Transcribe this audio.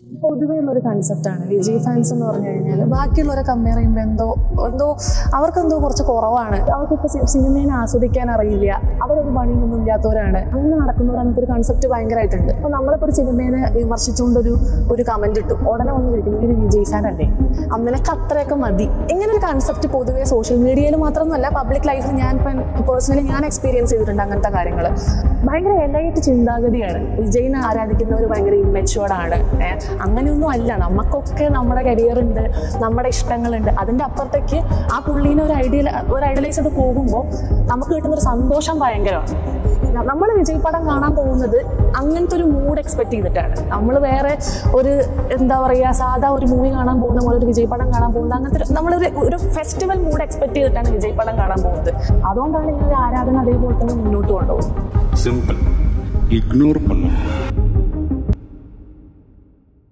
പൊതുവേ ഉള്ളൊരു കൺസെപ്റ്റാണ് വിജയ് ഫാൻസ് എന്ന് പറഞ്ഞു കഴിഞ്ഞാൽ ബാക്കിയുള്ളവരെ കമ്പയർ ചെയ്യുമ്പോൾ എന്തോ എന്തോ അവർക്കെന്തോ കുറച്ച് കുറവാണ് അവർക്കിപ്പോൾ സിനിമയെ ആസ്വദിക്കാൻ അറിയില്ല അവരൊരു പണിയൊന്നും ഇല്ലാത്തവരാണ് അങ്ങനെ നടക്കുന്നവരാണ് ഒരു കൺസെപ്റ്റ് ഭയങ്കരമായിട്ടുണ്ട് അപ്പോൾ നമ്മളിപ്പോൾ ഒരു സിനിമയെ വിമർശിച്ചുകൊണ്ടൊരു ഒരു കമന്റ് ഇട്ടു ഉടനെ വന്ന് ചോദിക്കും "നീ ഒരു വിജയ് ഫാൻ അല്ലേ അന്ന് നിനക്ക് അത്രയൊക്കെ മതി ഇങ്ങനെ ഒരു കൺസെപ്റ്റ് പൊതുവേ സോഷ്യൽ മീഡിയയിൽ മാത്രമൊന്നുമല്ല പബ്ലിക് ലൈഫിൽ ഞാൻ പേഴ്സണലി ഞാൻ എക്സ്പീരിയൻസ് ചെയ്തിട്ടുണ്ട് അങ്ങനത്തെ കാര്യങ്ങൾ ഭയങ്കര എലൈറ്റ് ചിന്താഗതിയാണ് വിജയിനെ ആരാധിക്കുന്നവർ ഭയങ്കര ഇമ്മച്ചുവേർഡ് ആണ് ഏഹ് അങ്ങനെയൊന്നും അല്ല നമുക്കൊക്കെ നമ്മുടെ കരിയർ ഉണ്ട് നമ്മുടെ ഇഷ്ടങ്ങളുണ്ട് അതിൻ്റെ അപ്പുറത്തേക്ക് ആ പുള്ളീനെ ഒരു ഐഡിയൽ ഒരു ഐഡിയലൈസ് ചെയ്ത് പോകുമ്പോൾ നമുക്ക് കിട്ടുന്ന ഒരു സന്തോഷം ഭയങ്കരമാണ് നമ്മൾ വിജയ് പടം കാണാൻ പോകുന്നത് അങ്ങനത്തെ ഒരു മൂഡ് എക്സ്പെക്ട് ചെയ്തിട്ടാണ് നമ്മൾ വേറെ ഒരു എന്താ പറയുക സാധാ ഒരു മൂവി കാണാൻ പോകുന്ന പോലെ ഒരു വിജയ് പടം കാണാൻ പോകുന്നത് അങ്ങനത്തെ ഒരു- നമ്മളൊരു ഒരു ഫെസ്റ്റിവൽ മൂഡ് എക്സ്പെക്ട് ചെയ്തിട്ടാണ് വിജയ് പടം കാണാൻ പോകുന്നത് അതുകൊണ്ടാണ് ഇങ്ങനെ ഒരു ആരാധന അതേപോലെ തന്നെ മുന്നോട്ട് കൊണ്ടുപോകുന്നത് சிம்பிள் இக்னோர் பண்ணும்